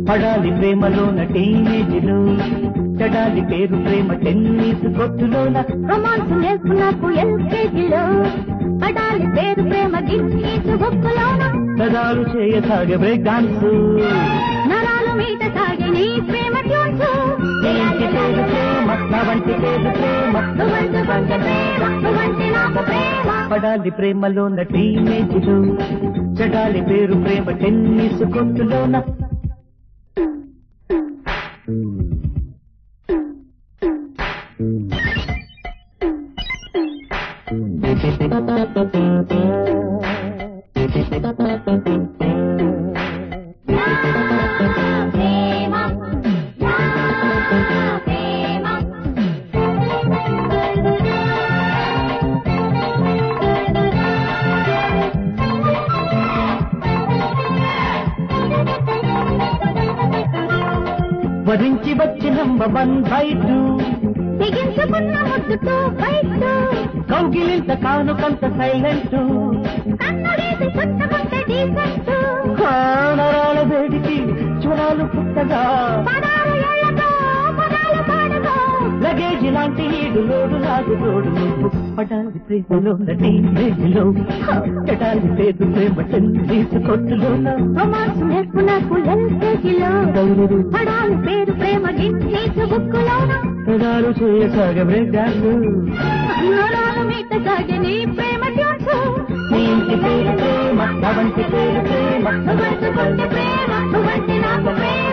పడాలి ప్రేమలోన టీనేజ్లో చెడాలి పేరు ప్రేమ టెన్నిస్ కొట్టులోన రొమాన్స్ నేర్చుకున్నాకు ఎల్కేజీలో పడాలి పేరు ప్రేమ గిన్నీసు బొక్కులోన పెదాలు చేయసాగే బ్రేక్ డాన్స్ నరాలు మీట సాగే నీ ప్రేమ ట్యూన్స్ నీటి పేరు ప్రేమ నా వంటి పేరు ప్రేమ నువ్వంటే కొంచె ప్రేమ నువ్వంటే నాకు ప్రేమ పడాలి ప్రేమలోన టీనేజ్లో చెడాలి పేరు ప్రేమ టెన్నిస్ కొట్టులోన ప్రేమ ప్రేమ వరించి వచ్చి నంబర్ వన్ బై టూ బిగించుకున్న ముద్దుతో బయట కౌగిలింత కానుకంత సైలెంట్ కన్నుడేసి చుట్టుకుంటే డీసెంట్ నరాల వేడికి జ్వరాలు పుట్టగా పదాలు ఏళ్లతో పదాలు పాడుకో లగేజ్ లాంటి ఈడు లోడు నాకు తోడు నువ్వు పడాలి ప్రేమలో టీనేజ్లో చెడాలి పేరు ప్రేమ తీసుకొట్టులోన రొమాన్స్ నేర్పునకు ఎల్కేజీలో పడాలి పేరు ప్రేమ గిన్నీసు బుక్కులోన పెదాలు చేయసాగ బ్రేక్ డాన్స్ నరాలు మీట సాగే నీ ప్రేమ ట్యూన్స్ నీ ఇంటి పేరు ప్రేమ నా వంటి పేరు ప్రేమ నువ్వంటే కొంచె ప్రేమ నువ్వంటే నాకు ప్రేమ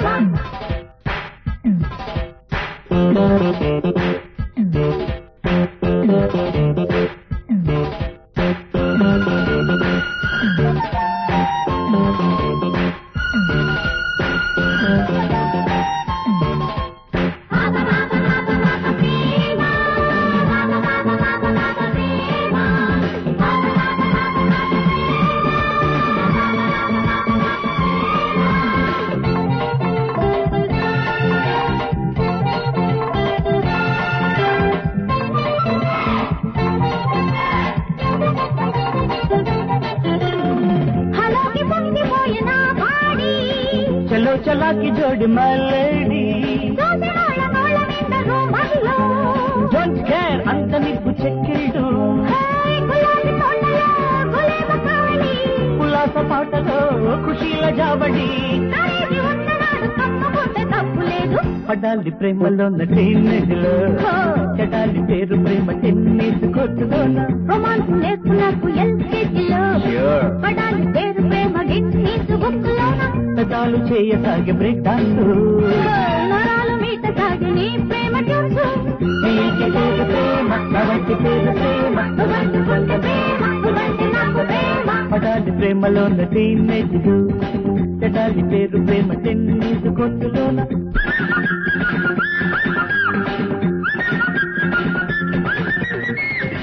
హలోకి పొంగిపోయిన బాడీ చలో చలాకి జోడి మల్లెడి దోసెనోళ్ళ నోళ్ళ నిండ రోమల్లో డోంట్ కేర్ అంత నిప్పు చెక్కిడు హాయ్ గులాబీ తోటలో గులేబ కావలి ఉల్లాస పాటలో ఖుషీల జాబడి కరేది ఉన్ననాడు కమ్ముకుంటే తప్పు లేదు పడాలి ప్రేమలో టీనేజ్లో చెడాలి పేరు ప్రేమ టెన్నిస్ కొట్టులోన రొమాన్స్ నేర్చుకున్నకు ఎల్కేజీలో పడాలి పేరు ప్రేమ గిన్నీసు బుక్కులోన పెదాలు చేయసాగే బ్రేక్ డాన్స్ నరాలు మీట సాగే నీ ప్రేమ ట్యూన్స్ నీటి పేరు ప్రేమ నా వంటి పేరు ప్రేమ నువ్వంటే కొంచె ప్రేమ నువ్వంటే నాకు ప్రేమ పడాలి ప్రేమలో టీనేజ్ చెడాలి పేరు ప్రేమ టెన్నిస్ కొట్టులోన